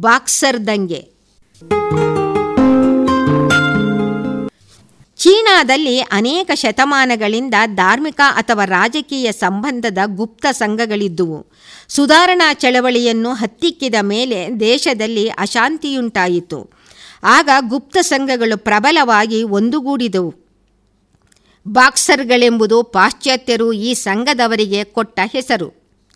boxer ದಂಗೆ ಚೀನಾದಲ್ಲಿ ಅನೇಕ ಶತಮಾನಗಳಿಂದ ಧಾರ್ಮಿಕ ಅಥವಾ ರಾಜಕೀಯ ಸಂಬಂಧದ ಗುಪ್ತ ಸಂಘಗಳಿದ್ದುವು ಸುಧಾರಣಾ ಚಳವಳಿಯನ್ನು ಹತ್ತಿಕ್ಕಿದ ಮೇಲೆ ದೇಶದಲ್ಲಿ ಅಶಾಂತಿಯುಂಟಾಯಿತು ಆಗ ಗುಪ್ತ ಸಂಘಗಳು ಪ್ರಬಲವಾಗಿ ಒಂದುಗೂಡಿದವು ಬಾಕ್ಸರ್ಗಳೆಂಬುದು ಪಾಶ್ಚಾತ್ಯರು ಈ ಸಂಘದವರಿಗೆ ಕೊಟ್ಟ ಹೆಸರು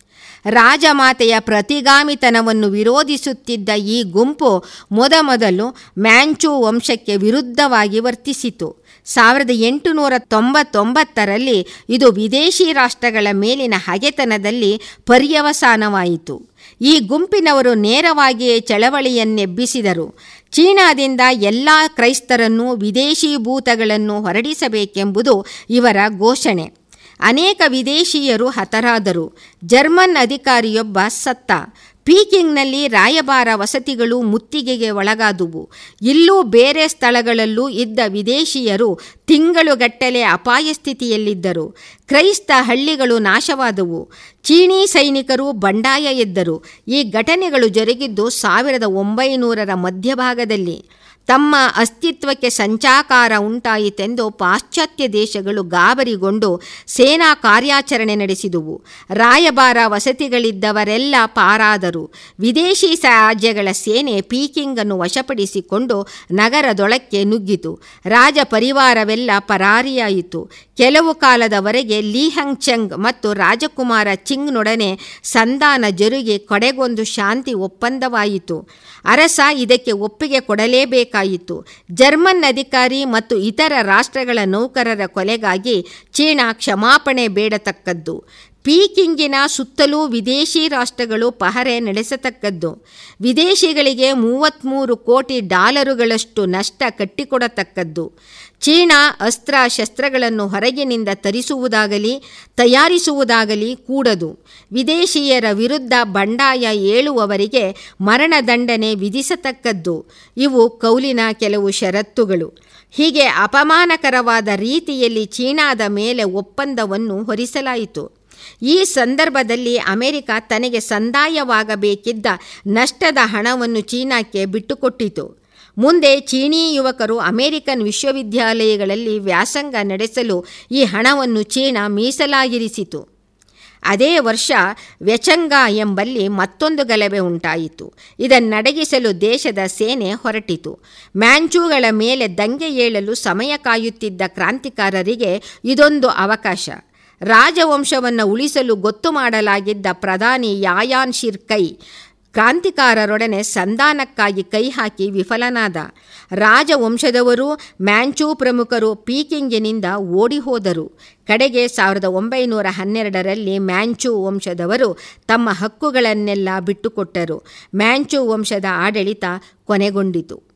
ರಾಜಮಾತೆಯ ಪ್ರತಿಗಾಮಿತನವನ್ನು ವಿರೋಧಿಸುತ್ತಿದ್ದ ಈ ಗುಂಪು ಮೊದಮೊದಲು ಮ್ಯಾಂಚು ವಂಶಕ್ಕೆ ವಿರುದ್ಧವಾಗಿ ವರ್ತಿಸಿತು ಸಾವಿರದ ಎಂಟುನೂರ ತೊಂಬತ್ತೊಂಬತ್ತರಲ್ಲಿ ಇದು ವಿದೇಶಿ ರಾಷ್ಟ್ರಗಳ ಮೇಲಿನ ಹಗೆತನದಲ್ಲಿ ಪರ್ಯವಸಾನವಾಯಿತು ಈ ಗುಂಪಿನವರು ನೇರವಾಗಿಯೇ ಚಳವಳಿಯನ್ನೆಬ್ಬಿಸಿದರು ಚೀನಾದಿಂದ ಎಲ್ಲ ಕ್ರೈಸ್ತರನ್ನು ವಿದೇಶಿ ಭೂತಗಳನ್ನು ಹೊರಡಿಸಬೇಕೆಂಬುದು ಇವರ ಘೋಷಣೆ ಅನೇಕ ವಿದೇಶೀಯರು ಹತರಾದರು ಜರ್ಮನ್ ಅಧಿಕಾರಿಯೊಬ್ಬ ಸತ್ತ ಪೀಕಿಂಗ್ನಲ್ಲಿ ರಾಯಭಾರ ವಸತಿಗಳು ಮುತ್ತಿಗೆಗೆ ಒಳಗಾದುವು ಇಲ್ಲೂ ಬೇರೆ ಸ್ಥಳಗಳಲ್ಲೂ ಇದ್ದ ವಿದೇಶೀಯರು ತಿಂಗಳುಗಟ್ಟಲೆ ಅಪಾಯ ಸ್ಥಿತಿಯಲ್ಲಿದ್ದರು ಕ್ರೈಸ್ತ ಹಳ್ಳಿಗಳು ನಾಶವಾದವು ಚೀನೀ ಸೈನಿಕರು ಬಂಡಾಯ ಎದ್ದರು ಈ ಘಟನೆಗಳು ಜರುಗಿದ್ದು ಸಾವಿರದ ಒಂಬೈನೂರರ ಮಧ್ಯಭಾಗದಲ್ಲಿ ತಮ್ಮ ಅಸ್ತಿತ್ವಕ್ಕೆ ಸಂಚಾಕಾರ ಉಂಟಾಯಿತೆಂದು ಪಾಶ್ಚಾತ್ಯ ದೇಶಗಳು ಗಾಬರಿಗೊಂಡು ಸೇನಾ ಕಾರ್ಯಾಚರಣೆ ನಡೆಸಿದುವು ರಾಯಭಾರ ವಸತಿಗಳಿದ್ದವರೆಲ್ಲ ಪಾರಾದರು ವಿದೇಶಿ ರಾಜ್ಯಗಳ ಸೇನೆ ಪೀಕಿಂಗನ್ನು ವಶಪಡಿಸಿಕೊಂಡು ನಗರದೊಳಕ್ಕೆ ನುಗ್ಗಿತು ರಾಜ ಪರಿವಾರವೆಲ್ಲ ಪರಾರಿಯಾಯಿತು ಕೆಲವು ಕಾಲದವರೆಗೆ ಲೀಹಂಗ್ ಚೆಂಗ್ ಮತ್ತು ರಾಜಕುಮಾರ ಚಿಂಗ್ನೊಡನೆ ಸಂಧಾನ ಜರುಗಿ ಕೊಡೆಗೊಂದು ಶಾಂತಿ ಒಪ್ಪಂದವಾಯಿತು ಅರಸ ಇದಕ್ಕೆ ಒಪ್ಪಿಗೆ ಕೊಡಲೇಬೇಕಾಯಿತು ಜರ್ಮನ್ ಅಧಿಕಾರಿ ಮತ್ತು ಇತರ ರಾಷ್ಟ್ರಗಳ ನೌಕರರ ಕೊಲೆಗಾಗಿ ಚೀನಾ ಕ್ಷಮಾಪಣೆ ಬೇಡತಕ್ಕದ್ದು ಪೀಕಿಂಗಿನ ಸುತ್ತಲೂ ವಿದೇಶಿ ರಾಷ್ಟ್ರಗಳು ಪಹರೆ ನಡೆಸತಕ್ಕದ್ದು ವಿದೇಶಿಗಳಿಗೆ ಮೂವತ್ತ್ಮೂರು ಕೋಟಿ ಡಾಲರುಗಳಷ್ಟು ನಷ್ಟ ಕಟ್ಟಿಕೊಡತಕ್ಕದ್ದು ಚೀನಾ ಅಸ್ತ್ರ ಶಸ್ತ್ರಗಳನ್ನು ಹೊರಗಿನಿಂದ ತರಿಸುವುದಾಗಲಿ ತಯಾರಿಸುವುದಾಗಲಿ ಕೂಡದು ವಿದೇಶೀಯರ ವಿರುದ್ಧ ಬಂಡಾಯ ಏಳುವವರಿಗೆ ಮರಣದಂಡನೆ ವಿಧಿಸತಕ್ಕದ್ದು ಇವು ಕೌಲಿನ ಕೆಲವು ಷರತ್ತುಗಳು ಹೀಗೆ ಅಪಮಾನಕರವಾದ ರೀತಿಯಲ್ಲಿ ಚೀನಾದ ಮೇಲೆ ಒಪ್ಪಂದವನ್ನು ಹೊರಿಸಲಾಯಿತು ಈ ಸಂದರ್ಭದಲ್ಲಿ ಅಮೆರಿಕ ತನಗೆ ಸಂದಾಯವಾಗಬೇಕಿದ್ದ ನಷ್ಟದ ಹಣವನ್ನು ಚೀನಾಕ್ಕೆ ಬಿಟ್ಟುಕೊಟ್ಟಿತು ಮುಂದೆ ಚೀನೀ ಯುವಕರು ಅಮೆರಿಕನ್ ವಿಶ್ವವಿದ್ಯಾಲಯಗಳಲ್ಲಿ ವ್ಯಾಸಂಗ ನಡೆಸಲು ಈ ಹಣವನ್ನು ಚೀನಾ ಮೀಸಲಾಗಿರಿಸಿತು ಅದೇ ವರ್ಷ ವ್ಯಚಂಗ ಎಂಬಲ್ಲಿ ಮತ್ತೊಂದು ಗಲಭೆ ಉಂಟಾಯಿತು ಇದನ್ನಡಗಿಸಲು ದೇಶದ ಸೇನೆ ಹೊರಟಿತು ಮ್ಯಾಂಚೂಗಳ ಮೇಲೆ ದಂಗೆ ಏಳಲು ಸಮಯ ಕಾಯುತ್ತಿದ್ದ ಕ್ರಾಂತಿಕಾರರಿಗೆ ಇದೊಂದು ಅವಕಾಶ ರಾಜವಂಶವನ್ನು ಉಳಿಸಲು ಗೊತ್ತು ಮಾಡಲಾಗಿದ್ದ ಪ್ರಧಾನಿ ಯಾಯಾನ್ ಶಿರ್ಕೈ ಕ್ರಾಂತಿಕಾರರೊಡನೆ ಸಂಧಾನಕ್ಕಾಗಿ ಕೈ ಹಾಕಿ ವಿಫಲನಾದ ರಾಜವಂಶದವರು ಮ್ಯಾಂಚೂ ಪ್ರಮುಖರು ಪೀಕಿಂಗಿನಿಂದ ಓಡಿ ಹೋದರು ಕಡೆಗೆ ಸಾವಿರದ ಒಂಬೈನೂರ ಹನ್ನೆರಡರಲ್ಲಿ ಮ್ಯಾಂಚೂ ವಂಶದವರು ತಮ್ಮ ಹಕ್ಕುಗಳನ್ನೆಲ್ಲ ಬಿಟ್ಟುಕೊಟ್ಟರು ಮ್ಯಾಂಚೂ ವಂಶದ ಆಡಳಿತ ಕೊನೆಗೊಂಡಿತು